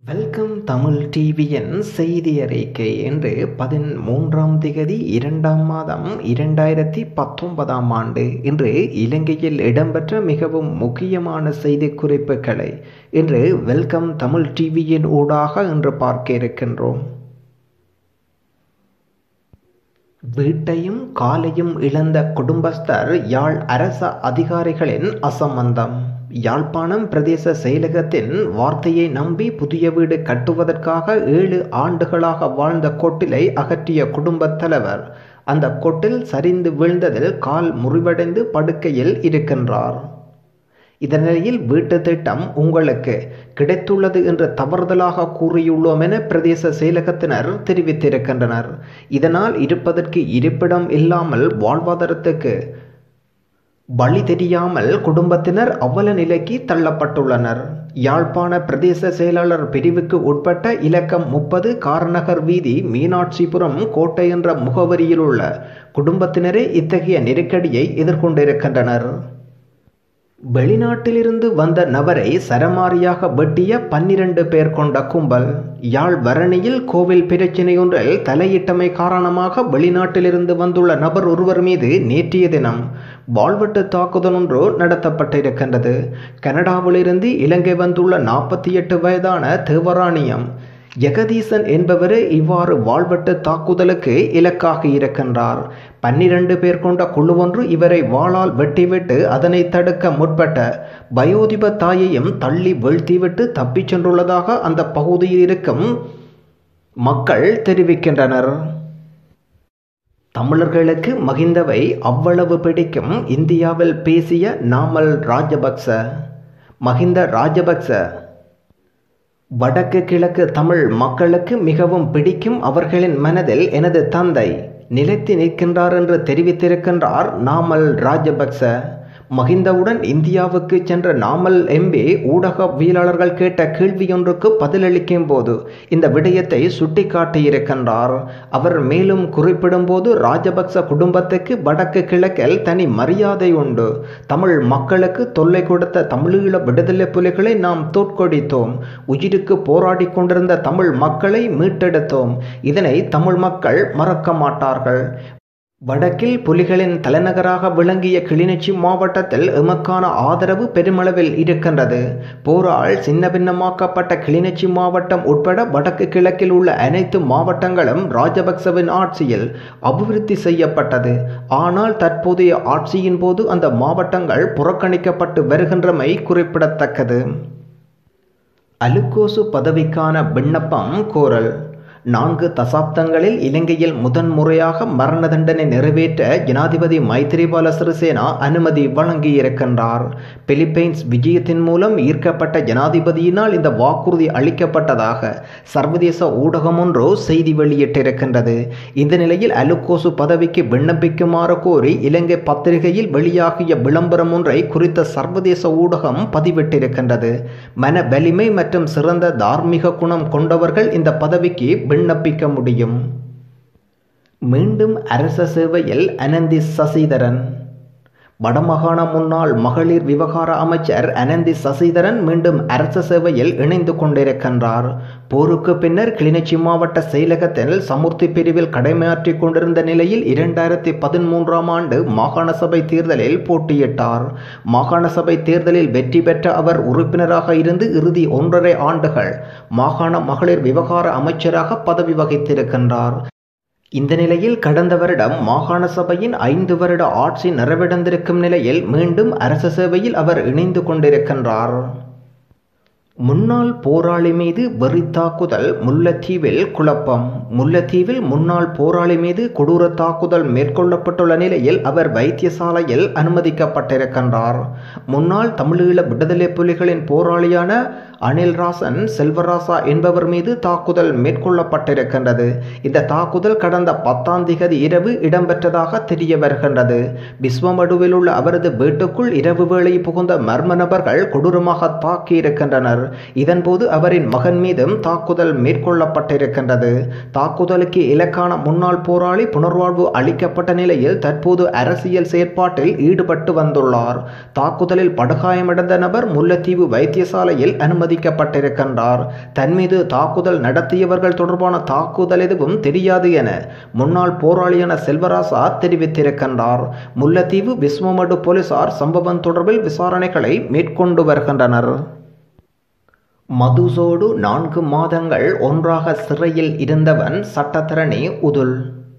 welcome Tamil டிவியின் செய்தி அறிக்கை என்று பதிமூன்றாம் திகதி இரண்டாம் மாதம் இரண்டாயிரத்தி பத்தொன்பதாம் ஆண்டு இன்று இலங்கையில் இடம்பெற்ற மிகவும் முக்கியமான செய்தி குறிப்புகளை இன்று வெல்கம் தமிழ் டிவியின் ஊடாக இன்று பார்க்க இருக்கின்றோம் வீட்டையும் காலையும் இழந்த குடும்பஸ்தர் யாழ் அரச அதிகாரிகளின் அசம்பந்தம் யாழ்ப்பாணம் பிரதேச செயலகத்தின் வார்த்தையை நம்பி புதிய வீடு கட்டுவதற்காக ஏழு ஆண்டுகளாக வாழ்ந்த கொட்டிலை அகற்றிய குடும்பத் தலைவர் அந்த கொட்டில் சரிந்து வீழ்ந்ததில் கால் முறிவடைந்து படுக்கையில் இருக்கின்றார் இதனிலையில் வீட்டு திட்டம் உங்களுக்கு கிடைத்துள்ளது என்று தவறுதலாக கூறியுள்ளோம் என பிரதேச செயலகத்தினர் தெரிவித்திருக்கின்றனர் இதனால் இருப்பதற்கு இருப்பிடம் இல்லாமல் வாழ்வாதாரத்துக்கு வழி தெரியாமல் குடும்பத்தினர் அவல நிலைக்கு தள்ளப்பட்டுள்ளனர் யாழ்ப்பாண பிரதேச செயலாளர் பிரிவுக்கு உட்பட்ட இலக்கம் முப்பது காரநகர் வீதி மீனாட்சிபுரம் கோட்டை என்ற முகவரியில் உள்ள குடும்பத்தினரே இத்தகைய நெருக்கடியை எதிர்கொண்டிருக்கின்றனர் வெளிநாட்டிலிருந்து வந்த நபரை சரமாரியாக வெட்டிய பன்னிரண்டு பேர் கொண்ட கும்பல் யாழ் வரணியில் கோவில் பிரச்சினையொன்றில் தலையிட்டமை காரணமாக வெளிநாட்டிலிருந்து வந்துள்ள நபர் ஒருவர் மீது நேற்றைய தினம் வாழ்வெட்டு தாக்குதல் ஒன்று நடத்தப்பட்டிருக்கின்றது கனடாவிலிருந்து இலங்கை வந்துள்ள நாற்பத்தி எட்டு வயதான தேவராணியம் ஜெகதீசன் என்பவரே இவ்வாறு வாழ்வெட்டு தாக்குதலுக்கு இலக்காகி இருக்கின்றார் பன்னிரண்டு பேர் கொண்ட குழு ஒன்று இவரை வாளால் வெட்டிவிட்டு அதனை தடுக்க முற்பட்ட வயோதிப தாயையும் தள்ளி வீழ்த்திவிட்டு தப்பிச் சென்றுள்ளதாக அந்த பகுதியில் இருக்கும் மக்கள் தெரிவிக்கின்றனர் தமிழர்களுக்கு மகிந்தவை அவ்வளவு பிடிக்கும் இந்தியாவில் பேசிய நாமல் ராஜபக்ச மகிந்த ராஜபக்ச வடக்கு கிழக்கு தமிழ் மக்களுக்கு மிகவும் பிடிக்கும் அவர்களின் மனதில் எனது தந்தை நிலைத்து நிற்கின்றார் என்று தெரிவித்திருக்கின்றார் நாமல் ராஜபக்ச மகிந்தவுடன் இந்தியாவுக்கு சென்ற நாமல் எம்பி ஊடகவியலாளர்கள் கேட்ட கேள்வியொன்றுக்கு பதிலளிக்கும் போது இந்த விடயத்தை சுட்டிக்காட்டியிருக்கின்றார் அவர் மேலும் குறிப்பிடும்போது ராஜபக்ச குடும்பத்துக்கு வடக்கு கிழக்கில் தனி மரியாதை உண்டு தமிழ் மக்களுக்கு தொல்லை கொடுத்த தமிழீழ விடுதலை புலிகளை நாம் தோற்கடித்தோம் உயிருக்கு போராடி கொண்டிருந்த தமிழ் மக்களை மீட்டெடுத்தோம் இதனை தமிழ் மக்கள் மறக்க மாட்டார்கள் வடக்கில் புலிகளின் தலைநகராக விளங்கிய கிளிநொச்சி மாவட்டத்தில் எமக்கான ஆதரவு பெருமளவில் இருக்கின்றது போரால் சின்ன பின்னமாக்கப்பட்ட கிளிநொச்சி மாவட்டம் உட்பட வடக்கு கிழக்கில் உள்ள அனைத்து மாவட்டங்களும் ராஜபக்சவின் ஆட்சியில் அபிவிருத்தி செய்யப்பட்டது ஆனால் தற்போதைய ஆட்சியின் போது அந்த மாவட்டங்கள் புறக்கணிக்கப்பட்டு வருகின்றமை குறிப்பிடத்தக்கது அலுக்கோசு பதவிக்கான விண்ணப்பம் கோரல் நான்கு தசாப்தங்களில் இலங்கையில் முதன்முறையாக மரண தண்டனை நிறைவேற்ற ஜனாதிபதி மைத்ரிபால சிறிசேனா அனுமதி வழங்கியிருக்கின்றார் பிலிப்பைன்ஸ் விஜயத்தின் மூலம் ஈர்க்கப்பட்ட ஜனாதிபதியினால் இந்த வாக்குறுதி அளிக்கப்பட்டதாக சர்வதேச ஊடகம் ஒன்று செய்தி வெளியிட்டிருக்கின்றது இந்த நிலையில் அலுக்கோசு பதவிக்கு விண்ணப்பிக்குமாறு கோரி இலங்கை பத்திரிகையில் வெளியாகிய விளம்பரம் ஒன்றை குறித்த சர்வதேச ஊடகம் பதிவிட்டிருக்கின்றது மன வலிமை மற்றும் சிறந்த தார்மீக குணம் கொண்டவர்கள் இந்த பதவிக்கு விண்ணப்பிக்க முடியும் மீண்டும் அரச சேவையில் அனந்தி சசிதரன் வடமாகாண முன்னாள் மகளிர் விவகார அமைச்சர் அனந்தி சசிதரன் மீண்டும் அரச சேவையில் இணைந்து கொண்டிருக்கின்றார் போருக்கு பின்னர் கிளிநொச்சி மாவட்ட செயலகத்தில் சமுர்த்தி பிரிவில் கடமையாற்றிக் கொண்டிருந்த நிலையில் இரண்டாயிரத்தி பதிமூன்றாம் ஆண்டு மாகாண சபை தேர்தலில் போட்டியிட்டார் மாகாண சபை தேர்தலில் வெற்றி பெற்ற அவர் உறுப்பினராக இருந்து இறுதி ஒன்றரை ஆண்டுகள் மாகாண மகளிர் விவகார அமைச்சராக பதவி வகித்திருக்கின்றார் இந்த நிலையில் கடந்த வருடம் மாகாண சபையின் ஐந்து வருட ஆட்சி நிறைவடைந்திருக்கும் நிலையில் மீண்டும் அரச சேவையில் அவர் இணைந்து கொண்டிருக்கின்றார் முன்னாள் போராளி மீது வெறி தாக்குதல் முல்லைத்தீவில் குழப்பம் முல்லைத்தீவில் முன்னாள் போராளி மீது கொடூர தாக்குதல் மேற்கொள்ளப்பட்டுள்ள நிலையில் அவர் வைத்தியசாலையில் அனுமதிக்கப்பட்டிருக்கின்றார் முன்னாள் தமிழீழ விடுதலை புலிகளின் போராளியான அனில்ராசன் செல்வராசா என்பவர் மீது தாக்குதல் மேற்கொள்ளப்பட்டிருக்கின்றது இந்த தாக்குதல் கடந்த பத்தாம் திகதி இரவு இடம்பெற்றதாக தெரிய வருகின்றது பிஸ்வமடுவில் உள்ள அவரது வீட்டுக்குள் இரவு வேளை புகுந்த மர்ம நபர்கள் கொடூரமாக தாக்கியிருக்கின்றனர் இதன்போது அவரின் மகன் மீதும் தாக்குதல் மேற்கொள்ளப்பட்டிருக்கின்றது தாக்குதலுக்கு இலக்கான முன்னாள் போராளி புனர்வாழ்வு அளிக்கப்பட்ட நிலையில் தற்போது அரசியல் செயற்பாட்டில் ஈடுபட்டு வந்துள்ளார் தாக்குதலில் படுகாயமடைந்த நபர் முல்லைத்தீவு வைத்தியசாலையில் அனுமதி அனுமதிக்கப்பட்டிருக்கின்றார் தன் மீது தாக்குதல் நடத்தியவர்கள் தொடர்பான தாக்குதல் எதுவும் தெரியாது என முன்னாள் போராளியான செல்வராசா தெரிவித்திருக்கின்றார் முல்லைத்தீவு விஸ்வமடு போலீசார் சம்பவம் தொடர்பில் விசாரணைகளை மேற்கொண்டு வருகின்றனர் மதுசோடு நான்கு மாதங்கள் ஒன்றாக சிறையில் இருந்தவன் சட்டத்தரணி உதுல்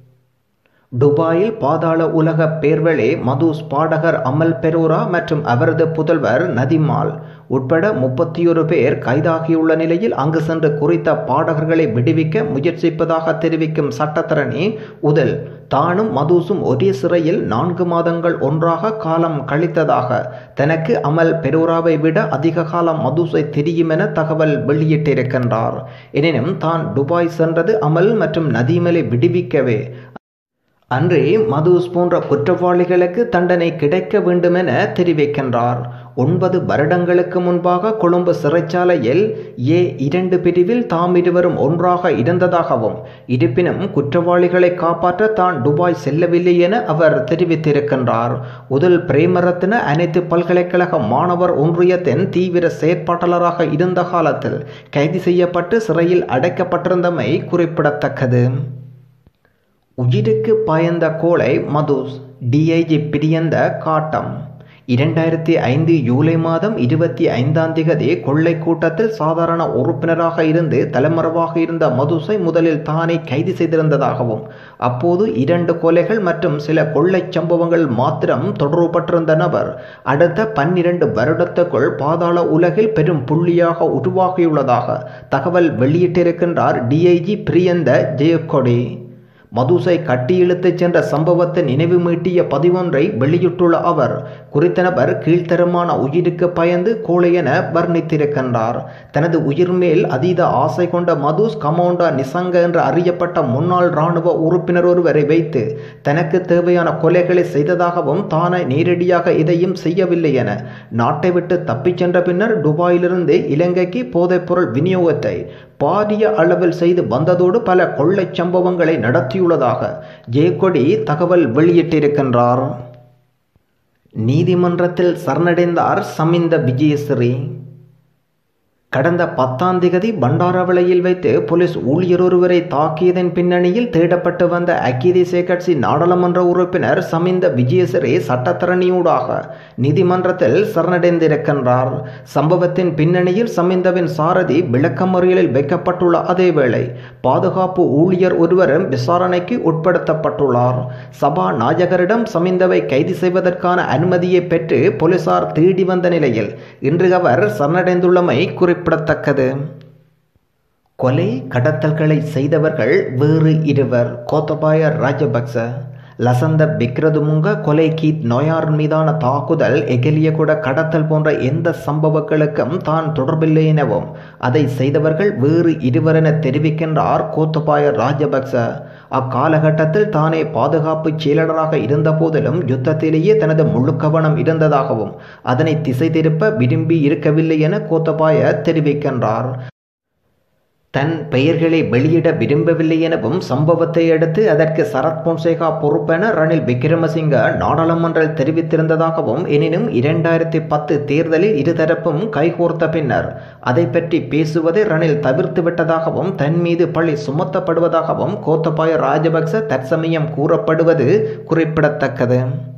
துபாயில் பாதாள உலக பேர்வழி மதுஸ் பாடகர் அமல் பெரூரா மற்றும் அவரது புதல்வர் நதிமால் உட்பட முப்பத்தியொரு பேர் கைதாகியுள்ள நிலையில் அங்கு சென்று குறித்த பாடகர்களை விடுவிக்க முயற்சிப்பதாக தெரிவிக்கும் சட்டத்தரணி உதல் தானும் மதுசும் ஒரே சிறையில் நான்கு மாதங்கள் ஒன்றாக காலம் கழித்ததாக தனக்கு அமல் பெரூராவை விட அதிக காலம் மதுசை தெரியும் என தகவல் வெளியிட்டிருக்கின்றார் எனினும் தான் துபாய் சென்றது அமல் மற்றும் நதீமலை விடுவிக்கவே அன்றே மதுஸ் போன்ற குற்றவாளிகளுக்கு தண்டனை கிடைக்க வேண்டுமென தெரிவிக்கின்றார் ஒன்பது வருடங்களுக்கு முன்பாக கொழும்பு சிறைச்சாலையில் ஏ இரண்டு பிரிவில் தாம் இருவரும் ஒன்றாக இருந்ததாகவும் இருப்பினும் குற்றவாளிகளை காப்பாற்ற தான் துபாய் செல்லவில்லை என அவர் தெரிவித்திருக்கின்றார் உதல் பிரேமரத்ன அனைத்து பல்கலைக்கழக மாணவர் ஒன்றியத்தின் தீவிர செயற்பாட்டாளராக இருந்த காலத்தில் கைது செய்யப்பட்டு சிறையில் அடைக்கப்பட்டிருந்தமை குறிப்பிடத்தக்கது உயிருக்கு பயந்த கோளை மதுஸ் டிஐஜி பிரியந்த காட்டம் இரண்டாயிரத்தி ஐந்து ஜூலை மாதம் இருபத்தி ஐந்தாம் திகதி கொள்ளை கூட்டத்தில் சாதாரண உறுப்பினராக இருந்து தலைமறைவாக இருந்த மதுசை முதலில் தானே கைது செய்திருந்ததாகவும் அப்போது இரண்டு கொலைகள் மற்றும் சில கொள்ளைச் சம்பவங்கள் மாத்திரம் தொடர்புபட்டிருந்த நபர் அடுத்த பன்னிரண்டு வருடத்துக்குள் பாதாள உலகில் பெரும் புள்ளியாக உருவாகியுள்ளதாக தகவல் வெளியிட்டிருக்கின்றார் டிஐஜி பிரியந்த ஜெயக்கொடி மதுசை கட்டி இழுத்துச் சென்ற சம்பவத்தை நினைவு மீட்டிய பதிவொன்றை வெளியிட்டுள்ள அவர் குறித்த நபர் கீழ்த்தரமான உயிருக்கு பயந்து கோழை என வர்ணித்திருக்கின்றார் தனது உயிர் மேல் அதீத ஆசை கொண்ட மதுஸ் கமௌண்டா நிசங்க என்று அறியப்பட்ட முன்னாள் இராணுவ உறுப்பினர் ஒருவரை வைத்து தனக்கு தேவையான கொலைகளை செய்ததாகவும் தானே நேரடியாக இதையும் செய்யவில்லை என நாட்டை விட்டு தப்பிச் சென்ற பின்னர் துபாயிலிருந்து இலங்கைக்கு போதைப்பொருள் விநியோகத்தை பாரிய அளவில் செய்து வந்ததோடு பல கொள்ளைச் சம்பவங்களை நடத்தியுள்ளதாக ஜெயக்கொடி தகவல் வெளியிட்டிருக்கின்றார் நீதிமன்றத்தில் சரணடைந்தார் சமிந்த விஜயஸ்ரீ கடந்த பத்தாம் திகதி பண்டாரவளையில் வைத்து போலீஸ் ஊழியர் ஒருவரை தாக்கியதன் பின்னணியில் தேடப்பட்டு வந்த ஐக்கிய தேசிய கட்சி நாடாளுமன்ற உறுப்பினர் சமிந்த விஜயசிறி சட்டத்தரணியூடாக நீதிமன்றத்தில் சரணடைந்திருக்கின்றார் சம்பவத்தின் பின்னணியில் சமிந்தவின் சாரதி விளக்கமறியலில் வைக்கப்பட்டுள்ள அதேவேளை பாதுகாப்பு ஊழியர் ஒருவரும் விசாரணைக்கு உட்படுத்தப்பட்டுள்ளார் சபா நாயகரிடம் சமிந்தவை கைது செய்வதற்கான அனுமதியை பெற்று போலீசார் தேடி வந்த நிலையில் இன்று அவர் சரணடைந்துள்ளமை குறிப்பிட்டார் குறிப்பிடத்தக்கது கொலை கடத்தல்களை செய்தவர்கள் வேறு இருவர் கோத்தபாய ராஜபக்ச லசந்த விக்ரதுமுங்க கொலை கீத் நோயார் மீதான தாக்குதல் எகலியகுட கடத்தல் போன்ற எந்த சம்பவங்களுக்கும் தான் தொடர்பில்லை எனவும் அதை செய்தவர்கள் வேறு இருவரென தெரிவிக்கின்றார் கோத்தபாய ராஜபக்ச அக்காலகட்டத்தில் தானே பாதுகாப்பு செயலாளராக இருந்த போதிலும் யுத்தத்திலேயே தனது முழு கவனம் இருந்ததாகவும் அதனை திசை திருப்ப விரும்பி இருக்கவில்லை என கோத்தபாய தெரிவிக்கின்றார் தன் பெயர்களை வெளியிட விரும்பவில்லை எனவும் சம்பவத்தை அடுத்து அதற்கு சரத் பொன்சேகா பொறுப்பென ரணில் விக்ரமசிங்க நாடாளுமன்றில் தெரிவித்திருந்ததாகவும் எனினும் இரண்டாயிரத்தி பத்து தேர்தலில் இருதரப்பும் கைகோர்த்த பின்னர் அதை பற்றி பேசுவதை ரணில் தவிர்த்து விட்டதாகவும் தன் மீது பழி சுமத்தப்படுவதாகவும் கோத்தபாய ராஜபக்ச தற்சமயம் கூறப்படுவது குறிப்பிடத்தக்கது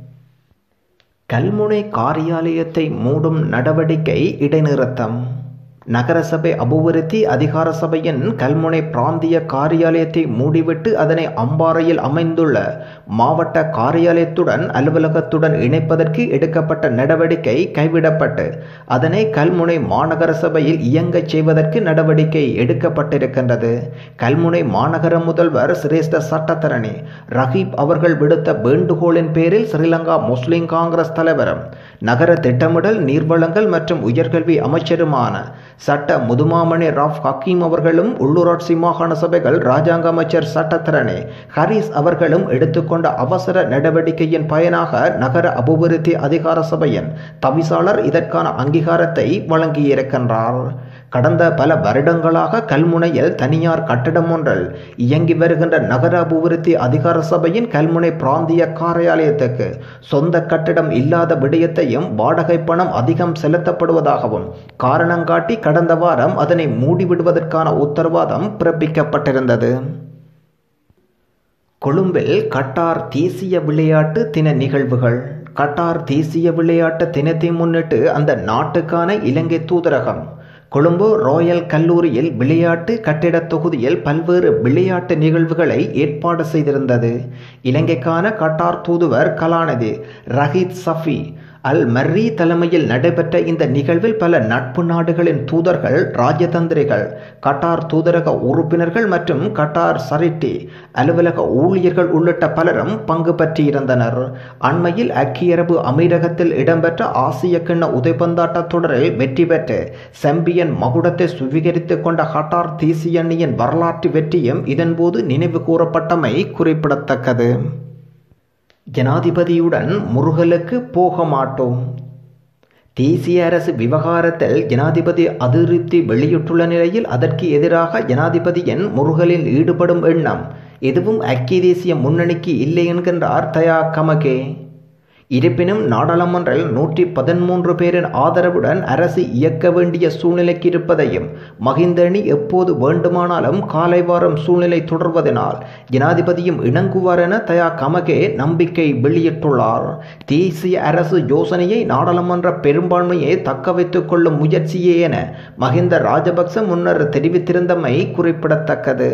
கல்முனை காரியாலயத்தை மூடும் நடவடிக்கை இடைநிறுத்தம் நகரசபை அபிவிருத்தி அதிகார சபையின் கல்முனை பிராந்திய காரியாலயத்தை மூடிவிட்டு அதனை அம்பாறையில் அமைந்துள்ள மாவட்ட காரியாலயத்துடன் அலுவலகத்துடன் இணைப்பதற்கு எடுக்கப்பட்ட நடவடிக்கை கைவிடப்பட்டு அதனை கல்முனை மாநகர சபையில் இயங்கச் செய்வதற்கு நடவடிக்கை எடுக்கப்பட்டிருக்கின்றது கல்முனை மாநகர முதல்வர் சிரேஷ்ட சட்டத்தரணி ரஹீப் அவர்கள் விடுத்த வேண்டுகோளின் பேரில் ஸ்ரீலங்கா முஸ்லிம் காங்கிரஸ் தலைவரும் நகர திட்டமிடல் நீர்வளங்கள் மற்றும் உயர்கல்வி அமைச்சருமான சட்ட முதுமாமணி ராஃப் ஹக்கீம் அவர்களும் உள்ளூராட்சி மாகாண சபைகள் ராஜாங்க அமைச்சர் சட்டத்தரணி ஹரிஸ் அவர்களும் எடுத்துக்கொண்ட அவசர நடவடிக்கையின் பயனாக நகர அபிவிருத்தி அதிகார சபையின் தவிசாளர் இதற்கான அங்கீகாரத்தை வழங்கியிருக்கின்றார் கடந்த பல வருடங்களாக கல்முனையில் தனியார் கட்டடம் ஒன்றில் இயங்கி வருகின்ற நகர அபிவிருத்தி அதிகார சபையின் கல்முனை பிராந்திய காரியாலயத்துக்கு சொந்த கட்டடம் இல்லாத விடயத்தையும் வாடகை பணம் அதிகம் செலுத்தப்படுவதாகவும் காரணம் காட்டி கடந்த வாரம் அதனை மூடிவிடுவதற்கான உத்தரவாதம் பிறப்பிக்கப்பட்டிருந்தது கொழும்பில் கட்டார் தேசிய விளையாட்டு தின நிகழ்வுகள் கட்டார் தேசிய விளையாட்டு தினத்தை முன்னிட்டு அந்த நாட்டுக்கான இலங்கை தூதரகம் கொழும்பு ராயல் கல்லூரியில் விளையாட்டு கட்டிடத் தொகுதியில் பல்வேறு விளையாட்டு நிகழ்வுகளை ஏற்பாடு செய்திருந்தது இலங்கைக்கான கட்டார் தூதுவர் கலாநிதி ரஹீத் சஃபி அல் மர்ரி தலைமையில் நடைபெற்ற இந்த நிகழ்வில் பல நட்பு நாடுகளின் தூதர்கள் ராஜதந்திரிகள் கட்டார் தூதரக உறுப்பினர்கள் மற்றும் கட்டார் சரிட்டி அலுவலக ஊழியர்கள் உள்ளிட்ட பலரும் பங்கு பற்றியிருந்தனர் அண்மையில் ஐக்கிய அரபு அமீரகத்தில் இடம்பெற்ற ஆசிய கிண்ண உதைப்பந்தாட்ட தொடரில் வெற்றி பெற்று செம்பியன் மகுடத்தை சுவீகரித்துக் கொண்ட கட்டார் தேசிய அணியின் வரலாற்று வெற்றியும் இதன்போது நினைவு கூறப்பட்டமை குறிப்பிடத்தக்கது ஜனாதிபதியுடன் முருகலுக்கு போக மாட்டோம் தேசிய அரசு விவகாரத்தில் ஜனாதிபதி அதிருப்தி வெளியிட்டுள்ள நிலையில் அதற்கு எதிராக ஜனாதிபதியின் முருகலில் ஈடுபடும் எண்ணம் எதுவும் ஐக்கிய தேசிய முன்னணிக்கு இல்லை என்கின்றார் தயா கமகே இருப்பினும் நாடாளுமன்றில் நூற்றி பதிமூன்று பேரின் ஆதரவுடன் அரசு இயக்க வேண்டிய சூழ்நிலைக்கு இருப்பதையும் மகிந்த அணி எப்போது வேண்டுமானாலும் காலை வாரம் சூழ்நிலை தொடர்வதனால் ஜனாதிபதியும் இணங்குவார் என தயா கமகே நம்பிக்கை வெளியிட்டுள்ளார் தேசிய அரசு யோசனையை நாடாளுமன்ற பெரும்பான்மையை தக்க வைத்துக் கொள்ளும் முயற்சியே என மகிந்த ராஜபக்ச முன்னர் தெரிவித்திருந்தமை குறிப்பிடத்தக்கது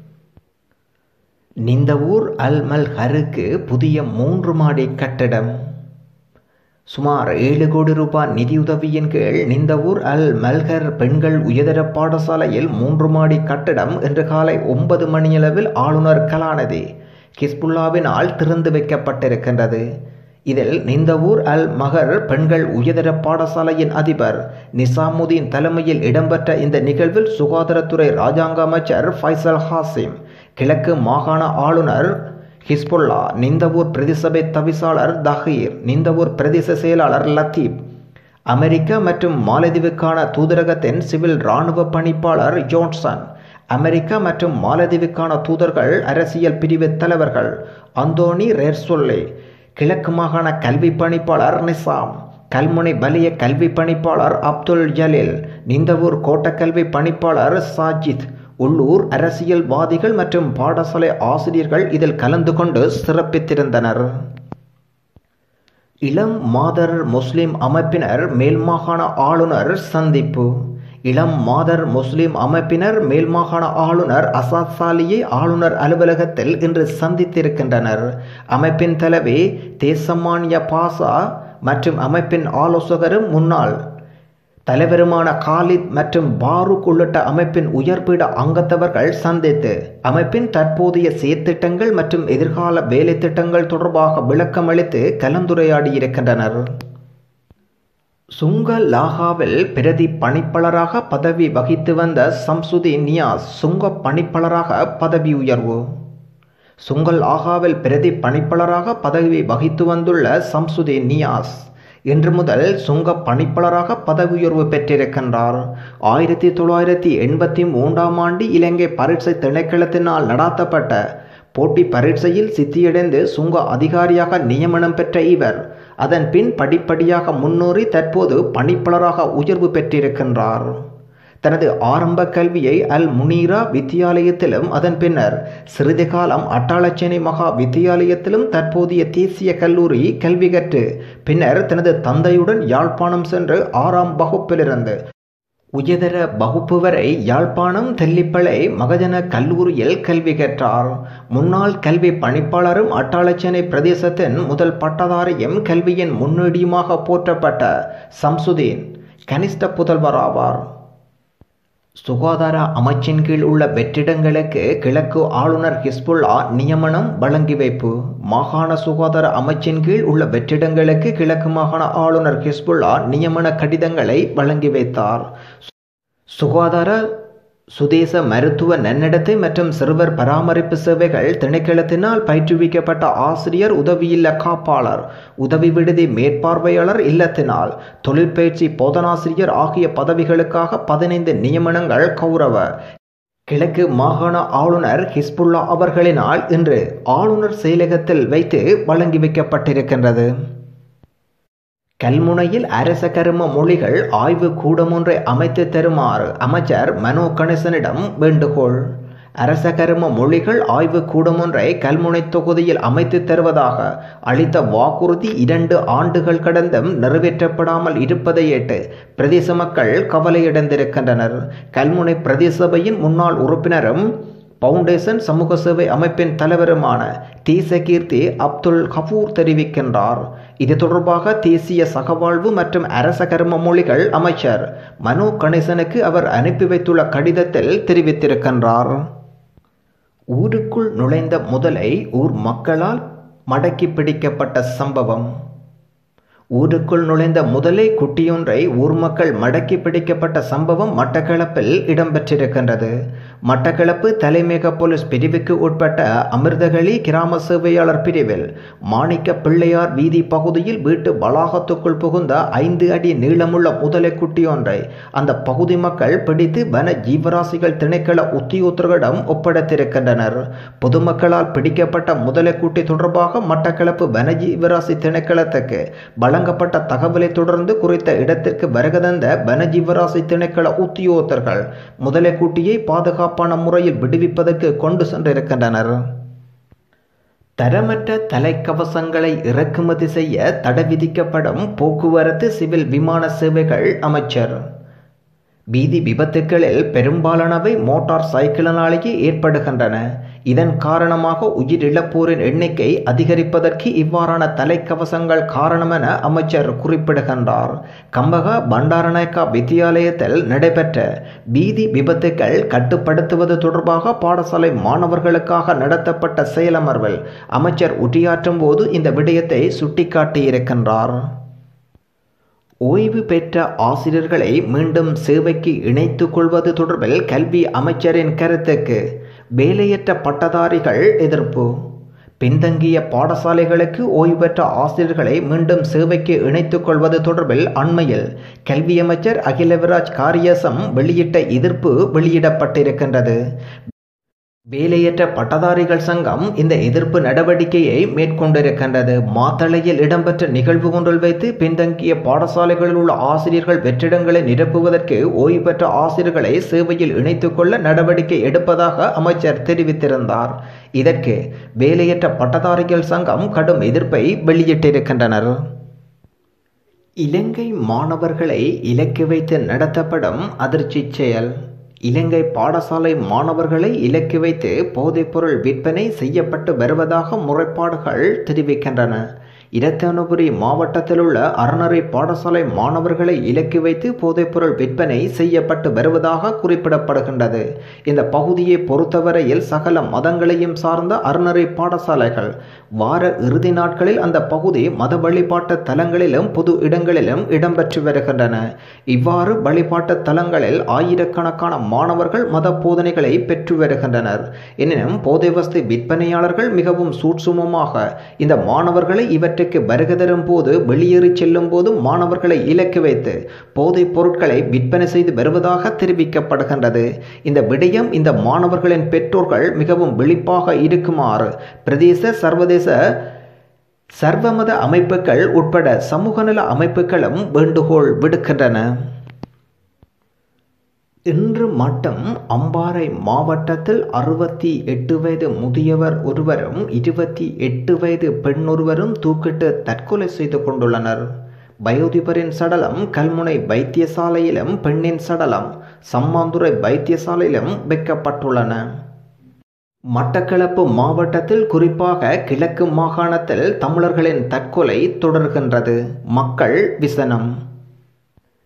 நிந்தவூர் அல் மல்ஹருக்கு புதிய மூன்று மாடி கட்டடம் சுமார் ஏழு கோடி ரூபாய் நிதியுதவியின் கீழ் நிந்தவூர் அல் மல்கர் பெண்கள் உயர்தர பாடசாலையில் மூன்று மாடி கட்டடம் இன்று காலை ஒன்பது மணியளவில் ஆளுநர் கலாநிதி ஹிஸ்புல்லாவினால் திறந்து வைக்கப்பட்டிருக்கின்றது இதில் நிந்தவூர் அல் மகர் பெண்கள் உயர்தர பாடசாலையின் அதிபர் நிசாமுதீன் தலைமையில் இடம்பெற்ற இந்த நிகழ்வில் சுகாதாரத்துறை ராஜாங்க அமைச்சர் ஃபைசல் ஹாசிம் கிழக்கு மாகாண ஆளுநர் ஹிஸ்புல்லா நிந்தவூர் பிரதிசபை தவிசாளர் தஹீர் நிந்தவூர் பிரதேச செயலாளர் லத்தீப் அமெரிக்கா மற்றும் மாலதீவுக்கான தூதரகத்தின் சிவில் இராணுவ பணிப்பாளர் ஜோன்சன் அமெரிக்கா மற்றும் மாலதீவுக்கான தூதர்கள் அரசியல் பிரிவு தலைவர்கள் அந்தோனி ரேர்சொல்லே கிழக்கு மாகாண கல்வி பணிப்பாளர் நிசாம் கல்முனை வலிய கல்வி பணிப்பாளர் அப்துல் ஜலீல் நிந்தவூர் கோட்டக்கல்வி பணிப்பாளர் சாஜித் உள்ளூர் அரசியல்வாதிகள் மற்றும் பாடசாலை ஆசிரியர்கள் இதில் கலந்து கொண்டு சிறப்பித்திருந்தனர் இளம் மாதர் முஸ்லிம் அமைப்பினர் மேல்மாகாண ஆளுநர் சந்திப்பு இளம் மாதர் முஸ்லிம் அமைப்பினர் மேல்மாகாண ஆளுநர் அசாத் சாலியை ஆளுநர் அலுவலகத்தில் இன்று சந்தித்திருக்கின்றனர் அமைப்பின் தலைவி தேசமானிய பாசா மற்றும் அமைப்பின் ஆலோசகரும் முன்னாள் தலைவருமான காலித் மற்றும் பாரூக் உள்ளிட்ட அமைப்பின் உயர்பீட அங்கத்தவர்கள் சந்தித்து அமைப்பின் தற்போதைய செயற்திட்டங்கள் மற்றும் எதிர்கால வேலை திட்டங்கள் தொடர்பாக விளக்கம் அளித்து கலந்துரையாடியிருக்கின்றனர் சுங்க லாகாவில் பிரதி பணிப்பாளராக பதவி வகித்து வந்த சம்சுதீன் நியாஸ் சுங்க பணிப்பாளராக பதவி உயர்வு சுங்கல் ஆகாவில் பிரதி பணிப்பாளராக பதவி வகித்து வந்துள்ள சம்சுதீன் நியாஸ் இன்று முதல் சுங்க பணிப்பாளராக பதவி உயர்வு பெற்றிருக்கின்றார் ஆயிரத்தி தொள்ளாயிரத்தி எண்பத்தி மூன்றாம் ஆண்டு இலங்கை பரீட்சை திணைக்களத்தினால் நடாத்தப்பட்ட போட்டி பரீட்சையில் சித்தியடைந்து சுங்க அதிகாரியாக நியமனம் பெற்ற இவர் அதன் பின் படிப்படியாக முன்னேறி தற்போது பணிப்பாளராக உயர்வு பெற்றிருக்கின்றார் தனது ஆரம்ப கல்வியை அல் முனீரா வித்தியாலயத்திலும் அதன் பின்னர் சிறிது காலம் அட்டாளச்சேனை மகா வித்தியாலயத்திலும் தற்போதைய தேசிய கல்லூரி கல்வி கற்று பின்னர் தனது தந்தையுடன் யாழ்ப்பாணம் சென்று ஆறாம் வகுப்பிலிருந்து உயர்தர வகுப்பு வரை யாழ்ப்பாணம் தெல்லிப்பளை மகஜன கல்லூரியில் கல்வி கற்றார் முன்னாள் கல்வி பணிப்பாளரும் அட்டாளச்சேனை பிரதேசத்தின் முதல் பட்டதாரியும் கல்வியின் முன்னோடியுமாக போற்றப்பட்ட சம்சுதீன் கனிஷ்ட புதல்வர் ஆவார் சுகாதார அமைச்சின் கீழ் உள்ள வெற்றிடங்களுக்கு கிழக்கு ஆளுநர் ஹிஸ்புல்லா நியமனம் வழங்கி வைப்பு மாகாண சுகாதார அமைச்சின் கீழ் உள்ள வெற்றிடங்களுக்கு கிழக்கு மாகாண ஆளுநர் ஹிஸ்புல்லா நியமன கடிதங்களை வழங்கி வைத்தார் சுகாதார சுதேச மருத்துவ நன்னடத்தை மற்றும் சிறுவர் பராமரிப்பு சேவைகள் திணைக்களத்தினால் பயிற்றுவிக்கப்பட்ட ஆசிரியர் உதவியில்ல காப்பாளர் உதவி விடுதி மேற்பார்வையாளர் இல்லத்தினால் தொழிற்பயிற்சி போதனாசிரியர் ஆகிய பதவிகளுக்காக பதினைந்து நியமனங்கள் கௌரவ கிழக்கு மாகாண ஆளுநர் ஹிஸ்புல்லா அவர்களினால் இன்று ஆளுநர் செயலகத்தில் வைத்து வழங்கி வைக்கப்பட்டிருக்கின்றது கல்முனையில் அரச கரும மொழிகள் ஆய்வு கூடம் ஒன்றை அமைத்து தருமாறு அமைச்சர் மனோ கணேசனிடம் வேண்டுகோள் அரச கரும மொழிகள் ஆய்வு கூடம் ஒன்றை கல்முனை தொகுதியில் அமைத்து தருவதாக அளித்த வாக்குறுதி இரண்டு ஆண்டுகள் கடந்தும் நிறைவேற்றப்படாமல் இருப்பதையிட்டு பிரதேச மக்கள் கவலையடைந்திருக்கின்றனர் கல்முனை பிரதேச சபையின் முன்னாள் உறுப்பினரும் பவுண்டேஷன் சமூக சேவை அமைப்பின் தலைவருமான தீசகீர்த்தி அப்துல் கபூர் தெரிவிக்கின்றார் இது தொடர்பாக தேசிய சகவாழ்வு மற்றும் அரச கர்ம மொழிகள் அமைச்சர் மனோ கணேசனுக்கு அவர் அனுப்பி வைத்துள்ள கடிதத்தில் தெரிவித்திருக்கின்றார் ஊருக்குள் நுழைந்த முதலை ஊர் மக்களால் மடக்கி பிடிக்கப்பட்ட சம்பவம் ஊருக்குள் நுழைந்த முதலை குட்டியொன்றை ஊர் மக்கள் மடக்கி பிடிக்கப்பட்ட சம்பவம் மட்டக்களப்பில் இடம்பெற்றிருக்கின்றது மட்டக்களப்பு தலைமையக போலீஸ் பிரிவுக்கு உட்பட்ட அமிர்தகளி கிராம சேவையாளர் பிரிவில் மாணிக்க பிள்ளையார் வீதி பகுதியில் வீட்டு வளாகத்துக்குள் புகுந்த ஐந்து அடி நீளமுள்ள முதலை குட்டியொன்றை அந்த பகுதி மக்கள் பிடித்து வன ஜீவராசிகள் திணைக்கள உத்தியோகத்தர்களிடம் ஒப்படைத்திருக்கின்றனர் பொதுமக்களால் பிடிக்கப்பட்ட முதலை குட்டி தொடர்பாக மட்டக்களப்பு வன ஜீவராசி திணைக்களத்துக்கு வழங்கப்பட்ட தகவலை தொடர்ந்து குறித்த இடத்திற்கு வருகதந்த வனஜீவராசி திணைக்கள உத்தியோகத்தர்கள் முதலைக்குட்டியை பாதுகாப்பான முறையில் விடுவிப்பதற்கு கொண்டு சென்றிருக்கின்றனர் தரமற்ற தலைக்கவசங்களை இறக்குமதி செய்ய தடை விதிக்கப்படும் போக்குவரத்து சிவில் விமான சேவைகள் அமைச்சர் வீதி விபத்துகளில் பெரும்பாலானவை மோட்டார் சைக்கிளினாலேயே ஏற்படுகின்றன இதன் காரணமாக உயிரிழப்போரின் எண்ணிக்கை அதிகரிப்பதற்கு இவ்வாறான தலைக்கவசங்கள் காரணம் என அமைச்சர் குறிப்பிடுகின்றார் கம்பகா பண்டாரநாயக்கா வித்தியாலயத்தில் நடைபெற்ற வீதி விபத்துகள் கட்டுப்படுத்துவது தொடர்பாக பாடசாலை மாணவர்களுக்காக நடத்தப்பட்ட செயலமர்வில் அமைச்சர் உரையாற்றும் போது இந்த விடயத்தை சுட்டிக்காட்டியிருக்கின்றார் ஓய்வு பெற்ற ஆசிரியர்களை மீண்டும் சேவைக்கு இணைத்துக் கொள்வது தொடர்பில் கல்வி அமைச்சரின் கருத்துக்கு வேலையற்ற பட்டதாரிகள் எதிர்ப்பு பின்தங்கிய பாடசாலைகளுக்கு ஓய்வு பெற்ற ஆசிரியர்களை மீண்டும் சேவைக்கு இணைத்துக் கொள்வது தொடர்பில் அண்மையில் கல்வி அமைச்சர் அகிலவிராஜ் காரியசம் வெளியிட்ட எதிர்ப்பு வெளியிடப்பட்டிருக்கின்றது வேலையற்ற பட்டதாரிகள் சங்கம் இந்த எதிர்ப்பு நடவடிக்கையை மேற்கொண்டிருக்கின்றது மாத்தளையில் இடம்பெற்ற நிகழ்வு ஒன்றில் வைத்து பின்தங்கிய பாடசாலைகளில் உள்ள ஆசிரியர்கள் வெற்றிடங்களை நிரப்புவதற்கு ஓய்வு பெற்ற ஆசிரியர்களை சேவையில் இணைத்துக் கொள்ள நடவடிக்கை எடுப்பதாக அமைச்சர் தெரிவித்திருந்தார் இதற்கு வேலையற்ற பட்டதாரிகள் சங்கம் கடும் எதிர்ப்பை வெளியிட்டிருக்கின்றனர் இலங்கை மாணவர்களை இலக்கு வைத்து நடத்தப்படும் அதிர்ச்சி செயல் இலங்கை பாடசாலை மாணவர்களை இலக்கு வைத்து போதைப்பொருள் விற்பனை செய்யப்பட்டு வருவதாக முறைப்பாடுகள் தெரிவிக்கின்றன இரத்தனபுரி மாவட்டத்தில் உள்ள அறநறை பாடசாலை மாணவர்களை இலக்கு வைத்து போதைப்பொருள் விற்பனை செய்யப்பட்டு வருவதாக குறிப்பிடப்படுகின்றது இந்த பகுதியை பொறுத்தவரையில் சகல மதங்களையும் சார்ந்த அறநறை பாடசாலைகள் வார இறுதி நாட்களில் அந்த பகுதி மத வழிபாட்டு தலங்களிலும் பொது இடங்களிலும் இடம்பெற்று வருகின்றன இவ்வாறு வழிபாட்டு தலங்களில் ஆயிரக்கணக்கான மாணவர்கள் மத போதனைகளை பெற்று வருகின்றனர் எனினும் போதை வஸ்து விற்பனையாளர்கள் மிகவும் சூட்சுமமாக இந்த மாணவர்களை இவற்றை இவற்றுக்கு வருகை தரும் போது வெளியேறி செல்லும் போது மாணவர்களை இலக்கு வைத்து போதைப் பொருட்களை விற்பனை செய்து வருவதாக தெரிவிக்கப்படுகின்றது இந்த விடயம் இந்த மாணவர்களின் பெற்றோர்கள் மிகவும் விழிப்பாக இருக்குமாறு பிரதேச சர்வதேச சர்வமத அமைப்புகள் உட்பட சமூக நல அமைப்புகளும் வேண்டுகோள் விடுக்கின்றன இன்று மட்டும் அம்பாறை மாவட்டத்தில் அறுபத்தி எட்டு வயது முதியவர் ஒருவரும் இருபத்தி எட்டு வயது பெண் ஒருவரும் தூக்கிட்டு தற்கொலை செய்து கொண்டுள்ளனர் வயோதிபரின் சடலம் கல்முனை வைத்தியசாலையிலும் பெண்ணின் சடலம் சம்மாந்துறை வைத்தியசாலையிலும் வைக்கப்பட்டுள்ளன மட்டக்களப்பு மாவட்டத்தில் குறிப்பாக கிழக்கு மாகாணத்தில் தமிழர்களின் தற்கொலை தொடர்கின்றது மக்கள் விசனம்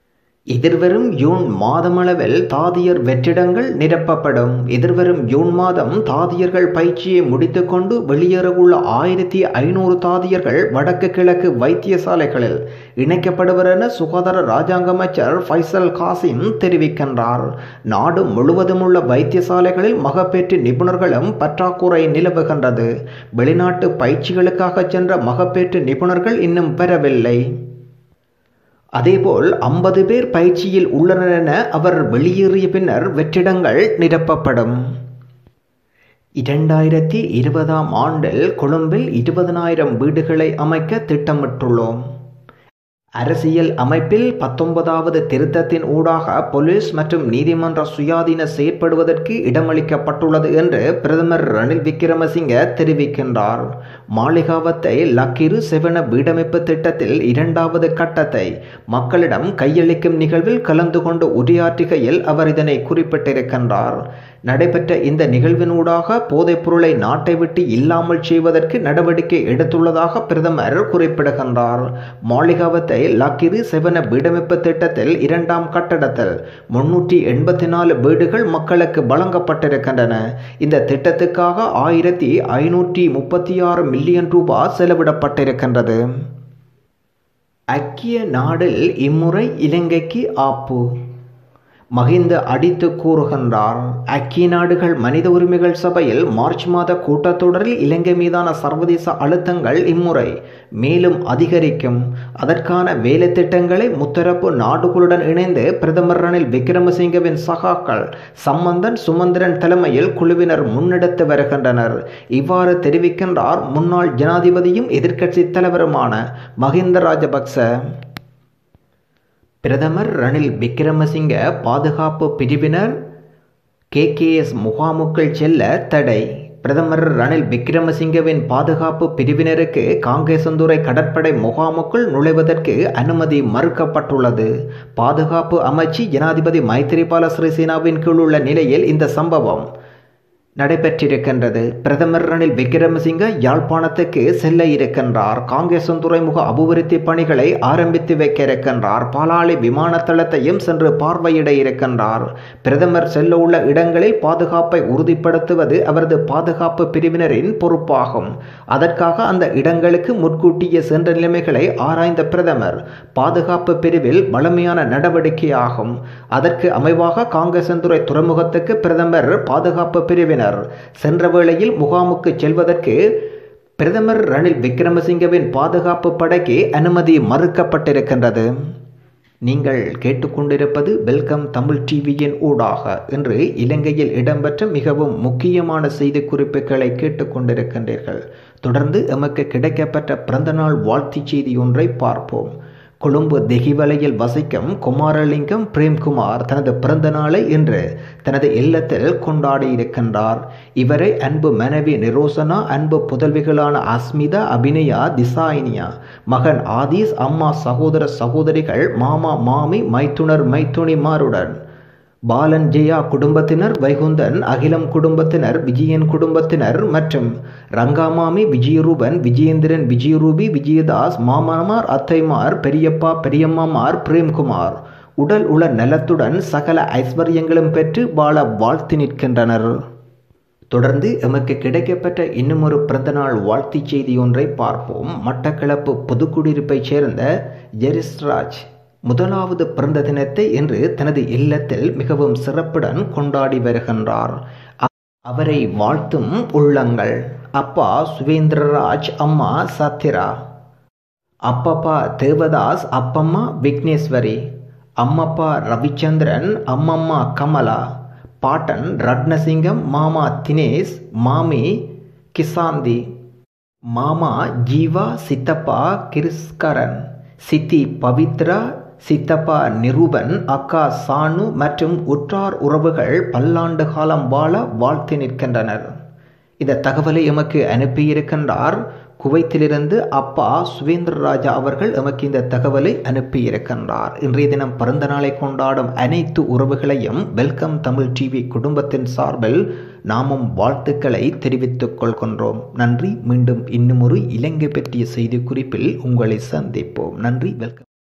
எதிர்வரும் ஜூன் மாதமளவில் தாதியர் வெற்றிடங்கள் நிரப்பப்படும் எதிர்வரும் ஜூன் மாதம் தாதியர்கள் பயிற்சியை முடித்துக்கொண்டு வெளியேறவுள்ள ஆயிரத்தி ஐநூறு தாதியர்கள் வடக்கு கிழக்கு வைத்தியசாலைகளில் இணைக்கப்படுவர் என சுகாதார ராஜாங்க அமைச்சர் ஃபைசல் காசிம் தெரிவிக்கின்றார் நாடு முழுவதும் உள்ள வைத்தியசாலைகளில் மகப்பேற்று நிபுணர்களும் பற்றாக்குறை நிலவுகின்றது வெளிநாட்டு பயிற்சிகளுக்காக சென்ற மகப்பேற்று நிபுணர்கள் இன்னும் பெறவில்லை அதேபோல் ஐம்பது பேர் பயிற்சியில் உள்ளனர் என அவர் வெளியேறிய பின்னர் வெற்றிடங்கள் நிரப்பப்படும் இரண்டாயிரத்தி இருபதாம் ஆண்டில் கொழும்பில் இருபதனாயிரம் வீடுகளை அமைக்க திட்டமிட்டுள்ளோம் அரசியல் அமைப்பில் பத்தொன்பதாவது திருத்தத்தின் ஊடாக போலீஸ் மற்றும் நீதிமன்ற சுயாதீன செயற்படுவதற்கு இடமளிக்கப்பட்டுள்ளது என்று பிரதமர் ரணில் விக்ரமசிங்க தெரிவிக்கின்றார் மாளிகாவத்தை லக்கிரு செவன வீடமைப்பு திட்டத்தில் இரண்டாவது கட்டத்தை மக்களிடம் கையளிக்கும் நிகழ்வில் கலந்து கொண்டு உரையாற்றுகையில் அவர் இதனை குறிப்பிட்டிருக்கின்றார் நடைபெற்ற இந்த நிகழ்வினூடாக போதைப் பொருளை நாட்டை விட்டு இல்லாமல் செய்வதற்கு நடவடிக்கை எடுத்துள்ளதாக பிரதமர் குறிப்பிடுகின்றார் மாளிகாவத்தை லக்கிரி செவன வீடமைப்பு திட்டத்தில் இரண்டாம் கட்டடத்தில் முன்னூற்றி எண்பத்தி நாலு வீடுகள் மக்களுக்கு வழங்கப்பட்டிருக்கின்றன இந்த திட்டத்துக்காக ஆயிரத்தி ஐநூற்றி முப்பத்தி ஆறு மில்லியன் ரூபாய் செலவிடப்பட்டிருக்கின்றது ஐக்கிய நாடில் இம்முறை இலங்கைக்கு ஆப்பு மகிந்த அடித்து கூறுகின்றார் ஐக்கிய நாடுகள் மனித உரிமைகள் சபையில் மார்ச் மாத கூட்டத்தொடரில் இலங்கை மீதான சர்வதேச அழுத்தங்கள் இம்முறை மேலும் அதிகரிக்கும் அதற்கான வேலை திட்டங்களை முத்தரப்பு நாடுகளுடன் இணைந்து பிரதமர் ரணில் விக்ரமசிங்கவின் சகாக்கள் சம்பந்தன் சுமந்திரன் தலைமையில் குழுவினர் முன்னெடுத்து வருகின்றனர் இவ்வாறு தெரிவிக்கின்றார் முன்னாள் ஜனாதிபதியும் எதிர்க்கட்சி தலைவருமான மஹிந்த ராஜபக்ச பிரதமர் ரணில் விக்ரமசிங்க பாதுகாப்பு பிரிவினர் கேகேஎஸ் முகாமுக்குள் செல்ல தடை பிரதமர் ரணில் விக்ரமசிங்கவின் பாதுகாப்பு பிரிவினருக்கு காங்கேசந்துறை கடற்படை முகாமுக்குள் நுழைவதற்கு அனுமதி மறுக்கப்பட்டுள்ளது பாதுகாப்பு அமைச்சு ஜனாதிபதி மைத்திரிபால சிறிசேனாவின் கீழ் உள்ள நிலையில் இந்த சம்பவம் நடைபெற்றிருக்கின்றது பிரதமர் ரணில் விக்ரமசிங்க யாழ்ப்பாணத்துக்கு செல்ல இருக்கின்றார் காங்கேசன் துறைமுக அபிவிருத்தி பணிகளை ஆரம்பித்து வைக்க இருக்கின்றார் பாலாளி விமான தளத்தையும் சென்று பார்வையிட இருக்கின்றார் பிரதமர் செல்ல உள்ள இடங்களில் பாதுகாப்பை உறுதிப்படுத்துவது அவரது பாதுகாப்பு பிரிவினரின் பொறுப்பாகும் அதற்காக அந்த இடங்களுக்கு முன்கூட்டிய சென்ற நிலைமைகளை ஆராய்ந்த பிரதமர் பாதுகாப்பு பிரிவில் வலிமையான நடவடிக்கையாகும் அதற்கு அமைவாக காங்கேசன்துறை துறைமுகத்துக்கு பிரதமர் பாதுகாப்பு பிரிவினர் சென்ற வேளையில் முகாமுக்கு செல்வதற்கு பிரதமர் ரணில் விக்ரமசிங்கவின் பாதுகாப்பு படைக்கு அனுமதி மறுக்கப்பட்டிருக்கின்றது நீங்கள் கேட்டுக்கொண்டிருப்பது வெல்கம் தமிழ் டிவியின் ஊடாக இன்று இலங்கையில் இடம்பெற்ற மிகவும் முக்கியமான செய்தி குறிப்புகளை கேட்டுக்கொண்டிருக்கின்றீர்கள் தொடர்ந்து எமக்கு கிடைக்கப்பட்ட பிறந்தநாள் வாழ்த்துச் செய்தி ஒன்றை பார்ப்போம் கொழும்பு தெஹிவலையில் வசிக்கும் குமாரலிங்கம் பிரேம்குமார் தனது பிறந்த நாளை இன்று தனது இல்லத்தில் கொண்டாடி இருக்கின்றார் இவரை அன்பு மனைவி நிரோசனா அன்பு புதல்விகளான அஸ்மிதா அபிநயா திசாயினியா மகன் ஆதீஸ் அம்மா சகோதர சகோதரிகள் மாமா மாமி மைத்துனர் மைத்துணிமாருடன் பாலன் ஜெயா குடும்பத்தினர் வைகுந்தன் அகிலம் குடும்பத்தினர் விஜயன் குடும்பத்தினர் மற்றும் ரங்காமாமி விஜயரூபன் விஜயேந்திரன் விஜயரூபி விஜயதாஸ் மாமனார் அத்தைமார் பெரியப்பா பெரியம்மாமார் பிரேம்குமார் உடல் உள நலத்துடன் சகல ஐஸ்வர்யங்களும் பெற்று வாழ வாழ்த்து நிற்கின்றனர் தொடர்ந்து எமக்கு கிடைக்கப்பட்ட இன்னும் ஒரு பிறந்தநாள் வாழ்த்துச் செய்தி ஒன்றை பார்ப்போம் மட்டக்களப்பு புதுக்குடியிருப்பைச் சேர்ந்த ஜெரிஸ்ராஜ் முதலாவது பிறந்த தினத்தை இன்று தனது இல்லத்தில் மிகவும் சிறப்புடன் கொண்டாடி வருகின்றார் அவரை வாழ்த்தும் உள்ளங்கள் அப்பா சுவேந்திரராஜ் அம்மா சத்யரா அப்பப்பா தேவதாஸ் அப்பம்மா விக்னேஸ்வரி அம்மப்பா ரவிச்சந்திரன் அம்மம்மா கமலா பாட்டன் ரத்னசிங்கம் மாமா தினேஷ் மாமி கிசாந்தி மாமா ஜீவா சித்தப்பா கிருஸ்கரன் சித்தி பவித்ரா சித்தப்பா நிரூபன் அக்கா சானு மற்றும் உற்றார் உறவுகள் பல்லாண்டு காலம் வாழ வாழ்த்து நிற்கின்றனர் இந்த தகவலை எமக்கு அனுப்பியிருக்கின்றார் குவைத்திலிருந்து அப்பா சுவேந்திர ராஜா அவர்கள் எமக்கு இந்த தகவலை அனுப்பியிருக்கின்றார் இன்றைய தினம் பிறந்த நாளை கொண்டாடும் அனைத்து உறவுகளையும் வெல்கம் தமிழ் டிவி குடும்பத்தின் சார்பில் நாமும் வாழ்த்துக்களை தெரிவித்துக் கொள்கின்றோம் நன்றி மீண்டும் இன்னும் ஒரு இலங்கை பற்றிய செய்தி குறிப்பில் உங்களை சந்திப்போம் நன்றி வெல்கம்